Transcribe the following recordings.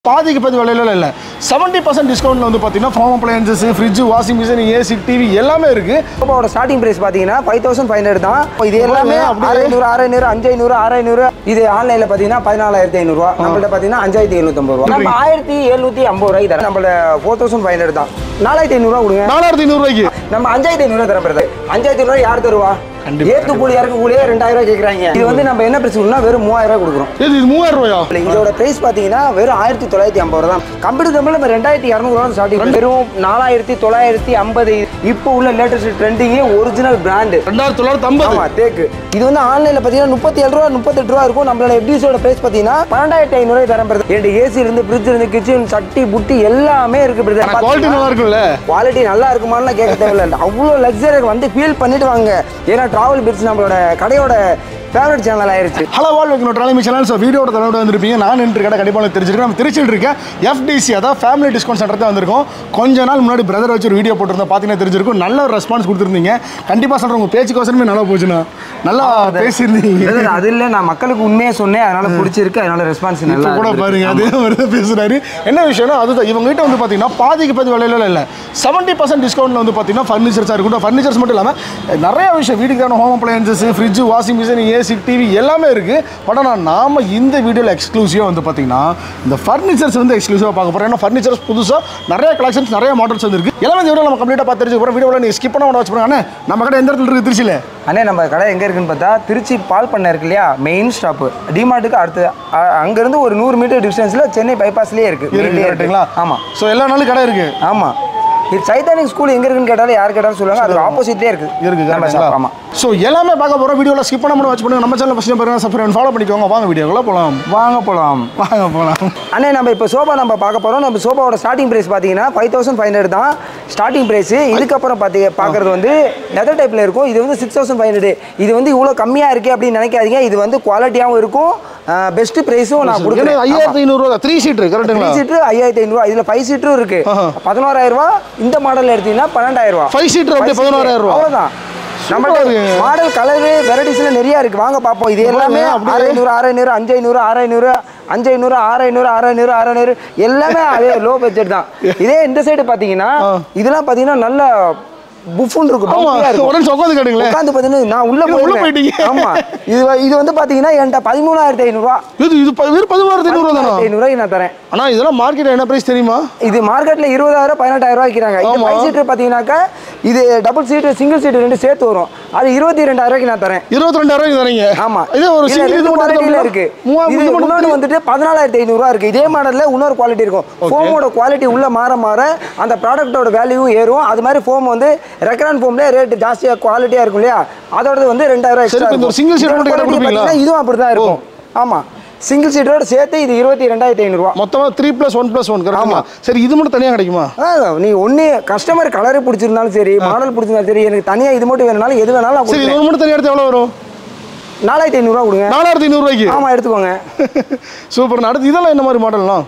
பாதிக்கு பாதி விலையில இல்லை செவன்ட்டி பர்சன்ட் டிஸ்கவுண்ட்ல வந்து பார்த்தீங்கன்னா ஃபார்ம் appliances fridge washing machine AC TV எல்லாமே இருக்கு சோஃபாவோட ஸ்டார்டிங் பிரைஸ் பார்த்தீங்கன்னா ஃபைவ் தௌசண்ட் ஃபைவ் ஹண்ட்ரட் தான் இது எல்லாமே அப்படியே. ஆறு ஐநூறு ஆறு ஐநூறு அஞ்சு ஐநூறு ஆறு ஐநூறு இது ஆன்லைனில் பார்த்தீங்கன்னா பதினாலாயிரத்தி ஐநூறுரூவா நம்மள்ட்ட பார்த்தீங்கன்னா அஞ்சாயிரத்தி எழுநூத்தம்பது ரூபா நம்ம ஆயிரத்தி எழுநூற்றி ஐம்பது ரூபாய்க்கு தரேன் நம்மள ஃபோர் தௌசண்ட் ஃபைவ் ஹண்ட்ரட் தான் நாலாயிரத்தி ஐநூறுரூவா கொடுங்க நாலாயிரத்தி ஐநூறுரூவாய்க்கு நம்ம அஞ்சாயிரத்தி ஐநூறுவா தர பிரதர் அஞ்சாயிரத்தி ஐநூறுவா யார் தருவா கண்டிப்பா, ஏத்து கூலி இறக்கு கூலியே ரெண்டாயிரம் ரூபாய் கேட்குறாங்க இது வந்து நம்ம என்ன பிரச்சனைனா வெறும் மூவாயிரம் ரூபாய் கொடுக்குறோம் இது இது மூவாயிரம் ரூபாயா இல்ல, இதோட பிரைஸ் பார்த்தீங்கன்னா வெறும் ஆயிரத்தி தொள்ளாயிரத்தி ஐம்பது ரூபா தான் கம்ப்யூட்டர் தமிழ் நம்ம ரெண்டாயிரத்தி இரநூறுவா ஸ்டார்டிங் வெறும் நாலாயிரத்தி தொள்ளாயிரத்தி ஐம்பது இப்போ உள்ள லேட்டஸ்ட் ட்ரெண்டிங்கே ஒரிஜினல் பிராண்டு ரெண்டாயிரத்தி தொள்ளாயிரத்தி ஐம்பது ஆமா தேக்கு இது வந்து ஆன்லைன்ல பாத்தீங்கன்னா முப்பத்தி ஏழு ரூபா முப்பத்தெட்டு ரூபா இருக்கும் நம்மளோட எஃப்டிஸோட பிரைஸ் பாத்தீங்கன்னா பன்னெண்டாயிரத்தி ஐநூறு தரம் பெறுது என் ஏசி இருந்து ஃப்ரிட்ஜ் இருந்து கிச்சன் சட்டி புட்டி எல்லாமே இருக்கு ஆனா குவாலிட்டி நல்லா இருக்குல்ல குவாலிட்டி நல்லா இருக்குமான்னு கேட்க தேவையில்ல அவ்வளோ லக்ஸரி வந்து ஃபீல் பண்ணிட்டு வாங்க ஏன்னா டிராவல் பிட்ஸ் நம்மளோட கடையோட ஃபேவரட் சேனல் ஆயிருச்சு ஹலோ வால் வைக்கணும் ட்ராலிமி சேனல் ஸோ வீடியோட தலையோட வந்திருப்பீங்க நான் நின்று கடை கண்டிப்பாக உங்களுக்கு தெரிஞ்சிருக்கேன் நம்ம திருச்சியில் இருக்க எஃப்டிசி அதாவது ஃபேமிலி டிஸ்கவுண்ட் சென்டர் தான் வந்திருக்கோம் கொஞ்ச நாள் முன்னாடி பிரதர் வச்சு ஒரு வீடியோ போட்டிருந்தோம் பார்த்தீங்கன்னா தெரிஞ்சிருக்கும் நல்ல ஒரு ரெஸ்பான்ஸ் கொடுத்துருந்தீங்க கண்டிப்பாக சொல்கிறேன் உங்கள் பேச்சுக்கோசரமே நல்லா போச்சுண்ணா நல்லா பேசியிருந்தீங்க Brother, அது இல்ல நான் மக்களுக்கு உண்மையை சொன்னேன் அதனால பிடிச்சிருக்கு அதனால ரெஸ்பான்ஸ் இப்போ நல்லா கூட இருக்கு. பாருங்க அதே மாதிரி தான் பேசுறாரு என்ன விஷயம்னா அதுதான் இவங்க கிட்ட வந்து பார்த்தீங்கன்னா பாதிக்கு பாதி விலையில இல்லை செவன்ட்டி பர்சன்ட் டிஸ்கவுண்ட்ல வந்து பார்த்தீங்கன்னா ஃபர்னிச்சர்ஸாக இருக்கட்டும் ஃபர்னிச்சர்ஸ் மட்டும் இல்லாமல் நிறைய விஷயம் வீட்டுக்கு தேவையான home appliances fridge washing machine AC TV எல்லாமே இருக்கு பட் ஆனால் நாம இந்த வீடியோவில் எக்ஸ்க்ளூசிவாக வந்து பார்த்தீங்கன்னா இந்த ஃபர்னிச்சர்ஸ் வந்து எக்ஸ்க்ளூசிவாக பார்க்க போகிறோம் ஏன்னா ஃபர்னிச்சர்ஸ் புதுசாக நிறைய கலெக்ஷன்ஸ் நிறைய மாடல்ஸ் வந்து இருக்கு எல்லாமே இந்த வீடியோ நம்ம கம்ப்ளீட்டாக பார்த்து தெரிஞ்சுக்க போகிறோம் வீடியோவில் நீங்கள் ஸ்கிப் பண்ண வச்சு போகிறாங்க நம்ம கடை எந்த இடத்துல இருக்குது திருச்சியில் அண்ணே நம்ம கடை எங்கே இருக்குன்னு பார்த்தா திருச்சி பால் பண்ணை இருக்கு இல்லையா மெயின் ஸ்டாப்பு டிமார்ட்டுக்கு அடுத்து அ- அங்கேருந்து ஒரு நூறு மீட்டர் டிஸ்டன்ஸில் சென்னை பைபாஸ்லேயே இருக்கு இருக்கு மெயின்லயே கரெக்டுங்களா ஆமாம் ஸோ எல்லா நாளும் கடை இருக்கு ஆமாம் இது சைத்தானிக் ஸ்கூல் எங்கே இருக்குன்னு கேட்டாலும் யார் கேட்டாலும் சொல்லுவாங்க அது ஆப்போசிட்லேயே இருக்கு இருக்கு நம்ம கரெக்டுங்களா shop, ஆமாம் ஸோ எல்லாமே பார்க்க போகிறோம் வீடியோவில் ஸ்கிப் பண்ண முடியும் வச்சு பண்ணுங்க நம்ம சேனல் ஃபஸ்ட் பாருங்க சப்ஸ்கிரைப் ஃபாலோ பண்ணிக்கோங்க வாங்க வீடியோக்குள்ள போகலாம் வாங்க போகலாம் வாங்க போகலாம் அண்ணே நம்ம இப்போ சோபா நம்ம பார்க்க போகிறோம் நம்ம சோபாவோட ஸ்டார்டிங் பிரைஸ் பார்த்தீங்கன்னா ஃபைவ் தௌசண்ட் ஃபைவ் ஹண்ட்ரட் தான் ஸ்டார்டிங் பிரைஸ் இதுக்கப்புறம் பார்த்தி பார்க்குறது வந்து லெதர் டைப்பில் இருக்கும் இது வந்து சிக்ஸ் தௌசண்ட் ஃபைவ் ஹண்ட்ரட் இது வந்து இவ்வளோ கம்மியாக இருக்கே அப்படின்னு நினைக்காதீங்க இது வந்து குவாலிட்டியாகவும் இருக்கும் பெஸ்ட் ப்ரைஸும் நான் ஏன்னா கொடுக்குறேன் ஐயாயிரத்தி ஐநூறுரூவா த்ரீ சீட்டு த்ரீ கரெக்டுங்களா சீட்டர் ஐயாயிரத்தி ஐநூறுவா இதில் ஃபைவ் சீட்டரும் இருக்கு ஆஹா. பதினோராயிரம் ரூபா இந்த மாடல் எடுத்தீங்கன்னா பன்னெண்டாயிரம் ரூபா Five seater அப்படியே 16,000 ரூபா. அவ்வளோதான் சூப்பரா நம்மள்ட்ட இருக்கு. மாடல் கலரு வெரைட்டிஸ்ல நிறைய இருக்கு வாங்க பார்ப்போம் இது எல்லாமே அப்படியே. ஆறு ஐநூறு ஆறு ஐநூறு அஞ்சு ஐநூறு ஆறு ஐநூறு அஞ்சு ஐநூறு ஆறு ஐநூறு ஆறு ஐநூறு ஆறு ஐநூறு எல்லாமே அதே லோ பட்ஜெட் தான் இதே இந்த சைடு பார்த்தீங்கன்னா இதெல்லாம் பார்த்தீங்கன்னா நல்ல புஃபுன் இருக்கும் ஆமா bumpy-ஆ இருக்கும் உடனே உட்காந்து கேட்டுங்களேன் உட்காந்து பார்த்தீங்கன்னா நான் உள்ள இது உள்ள போயிருக்கேன். போயிட்டீங்க. ஆமா இது வ- இது வந்து பார்த்தீங்கன்னா என்கிட்ட பதிமூணாயிரத்தி ஐநூறுரூவா இது இது ப- வெறும் பதிமூணாயிரத்தி ஐநூறுவா தானா ஐநூறுரூவாய்க்கு நான் தரேன் அண்ணா இதெல்லாம் மார்க்கெட் என்ன பிரைஸ் தெரியுமா இது மார்க்கெட்ல இருபதாயிரம் பதினெட்டாயிரம் ரூபாய் விற்கிறாங்க இது ஆமா. ஃபைவ் சீட்டர் பார்த்தீங்கன்னா இது டபுள் சீட்டு சிங்கிள் சீட்டு ரெண்டு சேர்த்து வரும் அது இருபத்தி ரெண்டாயிரம் ரூபாய்க்கு நான் தரேன் இருபத்தி ரெண்டாயிரம் தரீங்க ஆமா இதே ஒரு இதுல சிங்கிள் இது ரெண்டு மட்டும் குவாலிட்டியில தான் இருக்கு மூவாயிரம் இது இது மட்டும் இன்னொன்று வந்துட்டு பதினாலாயிரத்தி ஐநூறுரூவா இருக்கு இதே மாடல்ல இன்னொரு குவாலிட்டி இருக்கும் ஃபோமோட குவாலிட்டி உள்ள மாற மாற அந்த ப்ராடக்ட்டோட வேல்யூ ஏறும் அது மாதிரி ஃபோம் வந்து ரெக்கரான் ஃபோம்ல ரேட் ஜாஸ்தியா குவாலிட்டியா இருக்கும் இல்லையா அதோட வந்து ரெண்டாயிரம் சரி, எக்ஸ்ட்ரா இப்ப இந்த ஒரு single sheet மட்டும் கேட்டா கொடுப்பீங்களா? இதுவும் அப்படிதான் இருக்கும் ஆமா சிங்கிள் சீட்டோட சேர்த்து இது இருபத்தி ரெண்டாயிரத்தி ஐநூறுரூவா மொத்தமா three plus one plus one கரெக்டுங்களா சரி இது மட்டும் தனியாக கிடைக்குமா அதான் நீ ஒன்று கஸ்டமர் கலரு பிடிச்சிருந்தாலும் சரி மாடல் பிடிச்சிருந்தாலும் சரி எனக்கு தனியாக இது மட்டும் வேணும்னாலும் எது வேணாலும் நான் சரி இது கொடுக்குறேன் ஒரு மட்டும் தனியாக எடுத்து எவ்வளோ வரும் நாலாயிரத்தி ஐநூறுரூவா கொடுங்க நாலாயிரத்தி ஐநூறுரூவாய்க்கு ஆமாம் எடுத்துக்கோங்க சூப்பர் அடுத்து இதெல்லாம் என்ன மாதிரி மாடல்லாம்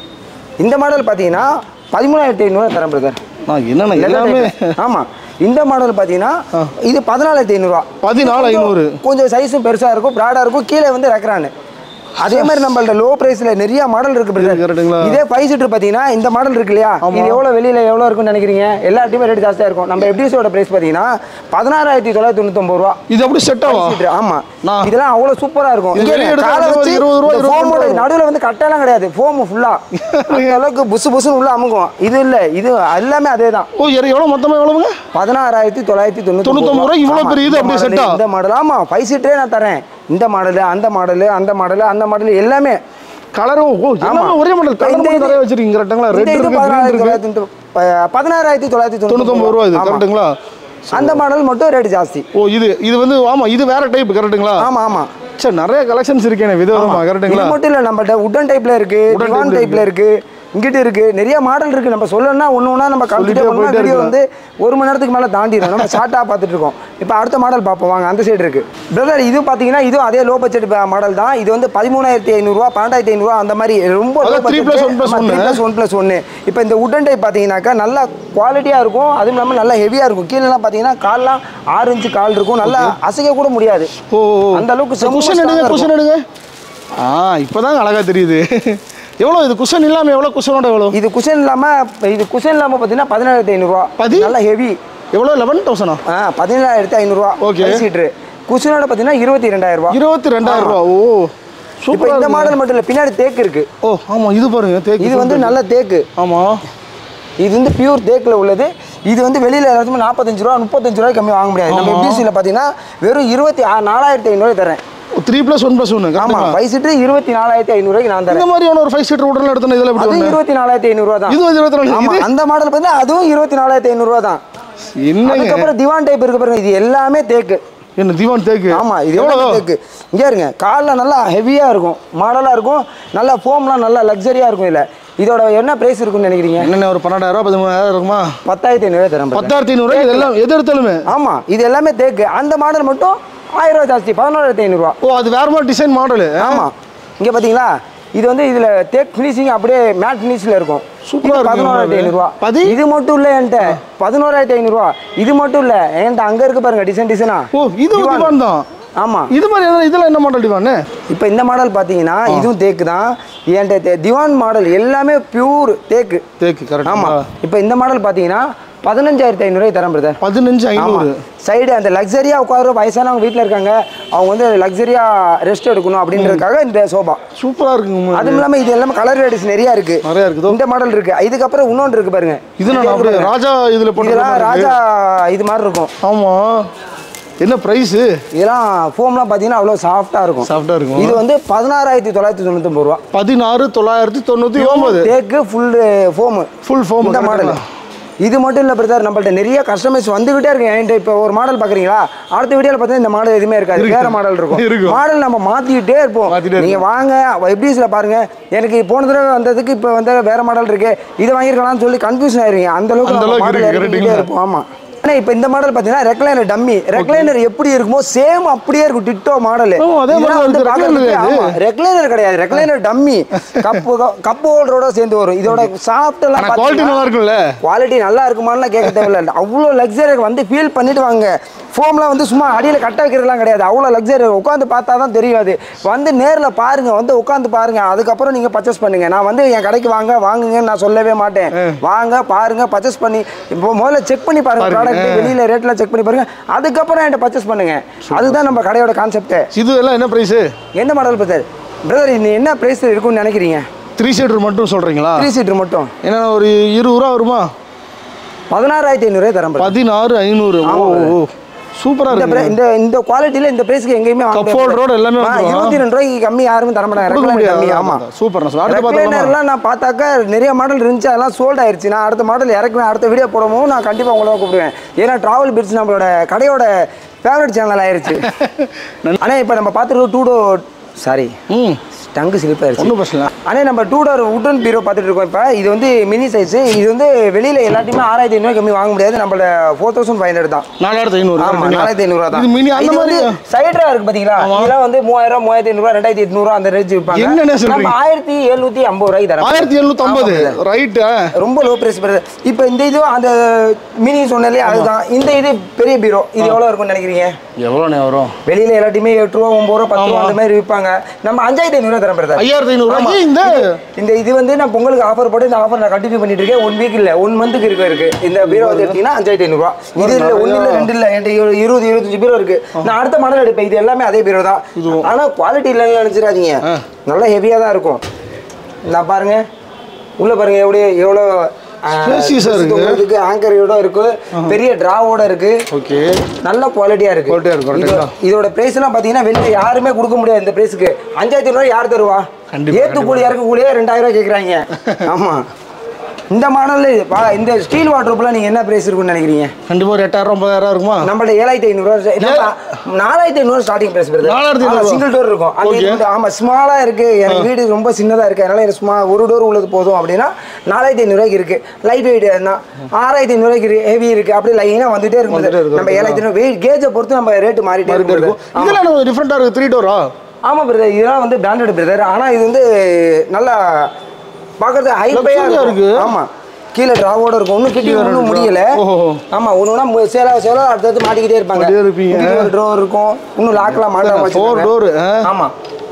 இந்த மாடல் பார்த்தீங்கன்னா பதிமூணாயிரத்தி ஐநூறுவா தரேன் பிரதர் நான் என்னென்ன எல்லாமே ஆமாம் இந்த மாடல் பார்த்தீங்கன்னா இது பதினாலாயிரத்தி ஐநூறுரூவா பதினாலு ஐநூறு கொஞ்சம் சைஸும் பெருசாக இருக்கும் ப்ராடாக இருக்கும் கீழே வந்து ரெக்கரானு அதே மாதிரி நம்மள்ட்ட லோ பிரைஸ்ல நிறைய மாடல் இருக்கு இருக்கு, பிரதர் கரெக்ட்டுங்களா? இதே ஃபைவ் சீட்டர் பார்த்தீங்கன்னா இந்த மாடல் இருக்கு இல்லையா இது எவ்வளோ வெளியில எவ்வளோ இருக்கும்னு நினைக்கிறீங்க எல்லாத்தையுமே ரேட் ஜாஸ்தியாக இருக்கும் நம்ம எப்டிஸோட பிரைஸ் பார்த்தீங்கன்னா பதினாறாயிரத்தி தொள்ளாயிரத்தி தொண்ணூத்தொம்பது ரூபா இது அப்படி செட் ஆகும் சீட்டு, ஆமா நான் இதெல்லாம் அவ்வளவு சூப்பரா இருக்கும் இது இங்க வெளிய இருங்க, எடுத்தா காலை இருபது, வச்சு இருபது ரூபா, இந்த இருபத்தி foam ஓட ரெண்டு நடுவுல வந்து கட்டெல்லாம் கிடையாது ஃபோம் ஃபுல்லா அந்த அளவுக்கு புசு புசுன்னு உள்ள அமுகும் இது இல்ல இது எல்லாமே அதே தான் ஓ எரு எவ்வளோ மொத்தமாக எவ்வளோங்க பதினாறாயிரத்தி தொள்ளாயிரத்தி தொண்ணூத்தி தொண்ணூத்தொம்பது ரூபாய் இவ்வளவு பெரிய இது அப்படியே set ஆ? இந்த மாடல் ஆமா ஃபைவ் சீட்டரே நான் தரேன் இந்த மாடல் அந்த மாடல் அந்த மாடல் அந்த மாடல் எல்லாமே கலரும் ஓ எல்லாமே ஒரே மாடல் கலர் இந்த மட்டும் இது- நிறைய வச்சிருக்கீங்க கரெக்டுங்களா இந்த ரெட் இது இருக்கு green பதினாறாயிரத்தி இருக்கு தொள்ளாயிரத்தி தொண்ணூத்தி- பதினாறாயிரத்தி தொள்ளாயிரத்தி தொண்ணூத்தொம்பது ரூபா இது ஆமா. கரெக்டுங்களா அந்த மாடல் மட்டும் ரேட் ஜாஸ்தி ஓ இது இது வந்து ஆமா இது வேற டைப் கரெக்டுங்களா ஆமா ஆமா சரி நிறைய கலெக்ஷன்ஸ் இருக்கேன் விதவிதமா கரெக்டுங்களா இது மட்டும் இல்ல நம்மகிட்ட உடன் டைப்ல இருக்கு Wooden டிவான் type ல டைப்ல இருக்கு இங்கிட்ட இருக்கு நிறைய மாடல் இருக்கு நம்ம சொல்லணும்னா ஒண்ணு ஒண்ணா நம்ம சொல்லிட்டே கம்ப்ளீட்டா போயிட்டே வீடியோ இருக்கலாம். வந்து ஒரு மணி நேரத்துக்கு மேல தாண்டிடும் நம்ம ஷார்ட்டா பார்த்துட்டு இருக்கோம் இப்போ அடுத்த மாடல் பார்ப்போம் வாங்க அந்த சைடு இருக்கு பிரதர் இது பாத்தீங்கன்னா இதுவும் அதே லோ பட்ஜெட் மாடல் தான் இது வந்து பதிமூணாயிரத்தி ஐநூறுரூவா பன்னெண்டாயிரத்தி ஐநூறுரூவா அந்த மாதிரி ரொம்ப அதான் 3 plus 1 plus 1. Plus one plus ஒன்று இப்போ இந்த உடன் டைப் பார்த்தீங்கன்னாக்கா நல்லா குவாலிட்டியாக இருக்கும் அதுவும் இல்லாமல் நல்லா ஹெவியாக இருக்கும் கீழெல்லாம் பார்த்தீங்கன்னா கால்லாம் ஆறு இன்ச்சு கால் இருக்கும் நல்லா அசைக்க கூட முடியாது ஓ அந்த அளவுக்கு செம்ம குஷன் strong-ஆ எடுங்க இருக்கும். குஷன் எடுங்க ஆ இப்போதாங்க அழகா தெரியுது எவ்வளோ இது குஷன் இல்லாமல் எவ்வளோ குஷனோட எவ்வளோ இது குஷன் இல்லாமல் இது குஷன் இல்லாமல் பார்த்தீங்கன்னா பதினேழாயிரத்தி ஐநூறுரூவா பதி? நல்லா ஹெவி எவ்வளோ லெவன் தௌசண்டா ஆ பதினேழாயிரத்தி ஐநூறுரூவா Okay. சீட்ரு குஷனோட பார்த்தீங்கன்னா இருபத்தி ரெண்டாயிரம் ரூபா இருபத்தி ரெண்டாயிரம் ரூபா ஓ இப்போ சூப்பராக இந்த மாடல் மட்டும் இல்லை பின்னாடி தேக்கு இருக்கு ஓ ஆமாம் இது பாருங்க தேக்கு இது வந்து நல்ல தேக்கு ஆமாம் இது வந்து பியூர் தேக்கில் உள்ளது இது வந்து வெளியில் எல்லாத்துமே நாற்பத்தஞ்சு ரூபா முப்பத்தஞ்சு ரூபாய் கம்மி வாங்க முடியாது நம்ம எஃப்டிசியில் பார்த்தீங்கன்னா வெறும் இருபத்தி ஆ- நாலாயிரத்தி ஐநூறு தரேன் த்ரீ ப்ளஸ் ஒன் ப்ளஸ் ஒன்று ஆமாம் ஃபைவ் சீட்டு இருபத்தி நாலாயிரத்தி ஐநூறுக்கு நான் இந்த தரேன் மாதிரியான ஒரு ஃபைவ் சீட்டர் உடனே எடுத்தோம் இதில் எப்படி அதுவும் ஒன்று இருபத்தி நாலாயிரத்தி ஐநூறுரூவா தான் இது வந்து இருபத்தி நாலு ஆமா இது அந்த மாடல் பார்த்தீங்கன்னா அதுவும் இருபத்தி நாலாயிரத்தி ஐநூறுரூவா தான் என்னங்க அதுக்கப்புறம் திவான் டைப் இருக்கு பாருங்க இது எல்லாமே தேக்கு என்ன திவான் தேக்கு ஆமா இது எவ்வளோ எல்லாமே தேக்கு இங்கே இருங்க காலில் நல்லா ஹெவியாக இருக்கும் மாடலாக இருக்கும் நல்லா ஃபோம்லாம் நல்லா லக்ஸரியாக இருக்கும் இல்லை இதோட என்ன ப்ரைஸ் இருக்கும்னு நினைக்கிறீங்க என்னென்ன ஒரு பன்னெண்டாயிரம் ரூபா பதிமூணாயிரம் இருக்குமா பத்தாயிரத்தி ஐநூறுவா தரேன் brother. பத்தாயிரத்தி ஐநூறு இது எல்லாம் எது எடுத்தாலுமே ஆமா இது எல்லாமே தேக்கு அந்த மாடல் மட்டும் ஆயிரம் ரூபாய் ஜாஸ்தி பதினோராயிரத்தி ஐநூறுரூவா ஓ அது வேற மாதிரி டிசைன் மாடலு ஆமா இங்க பாத்தீங்களா இது வந்து இதுல தேக் ஃபினிஷிங் அப்படியே மேட் ஃபினிஷ்ல இருக்கும் சூப்பரா இருக்கு பதினோராயிரத்தி ஐநூறுரூவா பதி? இது மட்டும் இல்ல என்கிட்ட பதினோராயிரத்தி ஐநூறுரூவா இது மட்டும் இல்ல என்கிட்ட அங்க இருக்கு பாருங்க டிசைன் டிசைனா ஓ இது ஒரு திவான் தான் ஆமா இது மாதிரி எதாவது இதெல்லாம் என்ன மாடல் டிவானு இப்போ இந்த மாடல் பார்த்தீங்கன்னா இதுவும் தேக்கு தான் என்கிட்ட தே- திவான் மாடல் எல்லாமே பியூர் தேக்கு தேக்கு கரெக்ட் ஆமா இப்போ இந்த மாடல் பார்த்தீங்கன்னா பதினஞ்சாயிரத்தி ஐநூறுவாய் தரேன் பிரதர் பதினஞ்சு ஐநூறு சைடு அந்த லக்ஸரியா உட்கார வயசானவங்க வீட்டில் இருக்காங்க அவங்க வந்து லக்ஸரியா ரெஸ்ட் எடுக்கணும் அப்படின்றதுக்காக இந்த சோபா சூப்பரா இருக்குங்க அதுவும் இல்லாமல் இது எல்லாமே கலர் வெரைட்டிஸ் நிறைய இருக்கு நிறைய இருக்குதோ இந்த மாடல் இருக்கு இதுக்கப்புறம் இன்னொன்று இருக்கு பாருங்க இது நான் அப்படியே ராஜா இதுல போட்டு இதெல்லாம் ராஜா இது மாதிரி இருக்கும் ஆமா என்ன பிரைஸ் இதெல்லாம் ஃபோம்லாம் பார்த்தீங்கன்னா அவ்வளோ சாஃப்டாக இருக்கும் சாஃப்டா இருக்கும் இது வந்து பதினாறாயிரத்தி தொள்ளாயிரத்தி தொண்ணூத்தொம்பது ரூபா பதினாறு தொள்ளாயிரத்தி தொண்ணூத்தி ஒன்பது தேக்கு ஃபுல் ஃபோமு ஃபுல் ஃபோம் இந்த மாடல் இது மட்டும் இல்லை பிரதர் நம்மள்ட்ட நிறைய கஸ்டமர்ஸ் வந்துகிட்டே இருக்கு என்கிட்ட இப்போ ஒரு மாடல் பார்க்குறீங்களா அடுத்த வீடியோவில் பார்த்தீங்கன்னா இந்த மாடல் எதுவுமே இருக்காது வேற மாடல் இருக்கும் இருக்கும். மாடல் நம்ம மாற்றிக்கிட்டே இருப்போம் மாத்திட்டே நீங்க வாங்க எப்டிஸில் பாருங்க எனக்கு போன தடவை வந்ததுக்கு இப்போ வந்து வேற மாடல் இருக்கு இதை வாங்கியிருக்கலாம்னு சொல்லி கன்ஃபியூஷன் ஆயிருவீங்க அந்த அளவுக்கு அந்த நம்ம அளவுக்கு மாடல் இருக்கு, இறக்கிக்கிட்டே correct. இருப்போம் ஆமா ஆனால் இப்போ இந்த மாடல் பார்த்தீங்கன்னா ரெக்லைனர் டம்மி ரெக்லைனர் எப்படி இருக்குமோ சேம் அப்படியே இருக்கும் டிட்டோ மாடல் ஓ, அதே மாதிரி தான் இருக்கு. recliner இது. ரெக்லைனர் கிடையாது ரெக்லைனர் டம்மி கப்பு கப்பு ஹோல்டரோட சேர்ந்து வரும் இதோட சாஃப்ட் எல்லாம் ஆனா குவாலிட்டி நல்லா இருக்கும்ல குவாலிட்டி நல்லா இருக்குமான்னு கேட்க தேவையில்ல அவ்வளோ லக்ஸரி வந்து ஃபீல் பண்ணிட்டு வாங்க ஃபோம்லாம் வந்து சும்மா அடியில் கட்ட வைக்கிறதுலாம் கிடையாது அவ்வளோ லக்ஸரி உட்காந்து பார்த்தா தான் தெரியும் அது வந்து நேரில் பாருங்க வந்து உட்காந்து பாருங்க அதுக்கப்புறம் நீங்கள் பர்ச்சேஸ் பண்ணுங்க நான் வந்து என் கடைக்கு வாங்க வாங்குங்கன்னு நான் சொல்லவே மாட்டேன் வாங்க பாருங்க பர்ச்சேஸ் பண்ணி இப்போ முதல்ல செக் பண்ணி பாருங்க பாருங்க. ப்ராடக்ட் வெளியில் ரேட்லாம் செக் பண்ணி பாருங்க அதுக்கப்புறம் என்கிட்ட பர்ச்சேஸ் பண்ணுங்க அதுதான் நம்ம கடையோட கான்செப்ட் இது எல்லாம் என்ன பிரைஸ் எந்த மாடல் பிரதர் பிரதர் இது என்ன ப்ரைஸ் இருக்கும்னு நினைக்கிறீங்க த்ரீ சீட்டர் மட்டும் சொல்றீங்களா த்ரீ சீட்டர் மட்டும் என்ன ஒரு இருபது ரூபா வருமா பதினாறாயிரத்தி ஐநூறுரூவா தரேன் brother. பதினாறு ஐநூறு ஓ ஓ சூப்பரா இந்த இருக்கு pri- இந்த இந்த குவாலிட்டில இந்த பிரைஸ்க்கு எங்கேயுமே வாங்க Cup முடியாது. holder ஓட எல்லாமே ஆ, வந்துரும். இருபத்தி ரெண்டு ரூபாய்க்கு கம்மி யாருமே தர மாட்டாங்க கொடுக்க ரெக்லைனர் முடியாது கம்மி அதான், ஆமா அதான். சூப்பர் நான் அடுத்து பார்த்தோம்னா ரெக்லைனர்லாம் நான் பார்த்தாக்கா நிறைய மாடல் இருந்துச்சு அதெல்லாம் சோல்ட் ஆயிருச்சு நான் அடுத்த மாடல் இறக்குவேன் அடுத்த வீடியோ போடும்போது நான் கண்டிப்பா உங்களை தான் கூப்பிடுவேன் ஏன்னா டிராவல் பிட்ஸ் நம்மளோட கடையோட ஃபேவரட் சேனல் ஆயிருச்சு ஆனா இப்போ நம்ம பார்த்துருக்கோம் டூ டோ சாரி ம் டங்கு ஸ்லிப் ஆயிருச்சு ஒன்றும் பிரச்சனை இல்லை. அண்ணே நம்ம டூ டோர் உட்டன் பீரோ பார்த்துட்டு இருக்கோம் இப்போ இது வந்து மினி சைஸ் இது வந்து வெளியில எல்லாத்தையுமே ஆறாயிரத்தி ஐநூறு கம்மி வாங்க முடியாது நம்மளோட ஃபோர் தௌசண்ட் ஃபைவ் ஹண்ட்ரட் தான் நாலாயிரத்தி ஐநூறு ஆமா கரெக்ட்டுங்களா? நாலாயிரத்தி ஐநூறுவா தான் இது மினி அந்த இது மாதிரி வந்து சைட்ரா இருக்கு பாத்தீங்களா இதெல்லாம் வந்து மூவாயிரம் மூவாயிரத்தி ஐநூறுவா ரெண்டாயிரத்தி எட்நூறுவா அந்த ரேஞ்ச் விற்பாங்க என்னண்ணே சொல்றீங்க? நம்ம ஆயிரத்தி எழுநூத்தி ஐம்பது ரூபாய்க்கு தரோம் ஆயிரத்தி எழுநூத்தி ஐம்பது ரைட்டு ரொம்ப லோ பிரைஸ் வருது இப்போ இந்த இது அந்த மினி சொன்னாலே அதுதான் இந்த இது பெரிய பீரோ இது எவ்வளவு இருக்கும்னு நினைக்கிறீங்க எவ்வளோண்ணே வரும் வெளியில எல்லாத்தையுமே எட்டு ரூபா ஒன்பது ரூபா பத்து ரூபா அந்த மாதிரி விற்பாங்க நம்ம அஞ்சாயிரத்தி ஐநூறுவா தரோம் பிரதர் ஐயாயிரத்தி ஐநூறுரூவா இந்த இந்த இது வந்து நான் பொங்கலுக்கு ஆஃபர் போட்டு இந்த ஆஃபர் நான் கண்டினியூ பண்ணிட்டு இருக்கேன் ஒன் வீக் இல்ல ஒன் மந்த்துக்கு இருக்கு இருக்கு இந்த பீரோ வந்து எடுத்தீங்கன்னா அஞ்சாயிரத்தி ஐநூறுவா இது இல்ல ஒன்னு இல்ல ரெண்டு இல்ல என்கிட்ட இரு- இருபது இருபத்தஞ்சு பீரோ இருக்கு நான் அடுத்த மாடல் எடுப்பேன் இது எல்லாமே அதே பீரோ தான் ஆனா குவாலிட்டி இல்லைன்னு நினைச்சிடாதீங்க நல்லா ஹெவியா தான் இருக்கும் நான் பாருங்க உள்ள பாருங்க எப்படி எவ்வளோ Spacious ஆ இருக்கு. இருக்கு ஆங்கரோட இருக்கு பெரிய டிராவோட இருக்கு ஓகே நல்ல குவாலிட்டியா இருக்கு Quality ஆ இருக்கு, இதோ- இதோட பிரைஸ் எல்லாம் பாத்தீங்கன்னா வெளிய யாருமே கொடுக்க முடியாது இந்த பிரைஸ்க்கு அஞ்சாயிரத்தி ரூபாய் யார் தருவா கண்டிப்பா, ஏத்து கூலி இறக்க கூலியே ரெண்டாயிரம் ரூபாய் கேக்குறாங்க ஆமா இந்த மாடல்ல இந்த ஸ்டீல் வாட்டர் நீங்க என்ன பிரைஸ் இருக்கும்னு நினைக்கிறீங்க கண்டிப்பா ஒரு எட்டாயிரம் ஒன்பதாயிரம் இருக்குமா நம்மள்ட்ட ஏழாயிரத்தி ஐநூறுவா நாலாயிரத்தி ஐநூறு ஸ்டார்டிங் பிரைஸ் வருது 4500 சிங்கிள் டோர் இருக்கும் அது Okay. வந்து- ஆமா ஸ்மாலா இருக்கு எனக்கு வீடு ரொம்ப சின்னதா இருக்கு அதனால எனக்கு சும்மா ஒரு டோர் உள்ளது போதும் அப்படின்னா நாலாயிரத்தி ஐநூறுவாய்க்கு இருக்கு லைட் வெயிட் தான் ஆறாயிரத்தி ஐநூறுவாய்க்கு இருக்கு ஹெவி இருக்கு அப்படி லைனா வந்துட்டே இருக்கும் வந்துட்டே இருக்கும். நம்ம ஏழாயிரத்தி ஐநூறு வெயிட் கேஜை பொறுத்து நம்ம ரேட்டு மாறிட்டே மாறிட்டே இருக்கும் இருக்கும் இதெல்லாம் நம்ம டிஃப்ரெண்டா இருக்கு த்ரீ டோரா ஆமா பிரதர் இதெல்லாம் வந்து பிராண்டட் பிரதர் ஆனா இது வந்து நல்லா பார்க்கறது ஹைஃபையா Luxury-ஆ இருக்கு இருக்கு. ஆமா கீழே டிராவோட இருக்கும் ஒன்றும் ஃபிட்டிங் ஒன்றும் முடியல ஓஹோ. ஆமா ஒன்று ஒன்றா சேலா சேலா அடுத்தடுத்து மாட்டிக்கிட்டே இருப்பாங்க மாட்டிக்கிட்டே இருப்பீங்க. இங்க ஒரு ட்ரோர் இருக்கும் இன்னும் லாக்லாம் மாட்டாம Four வச்சிருக்காங்க. door, ஆ. ஆமா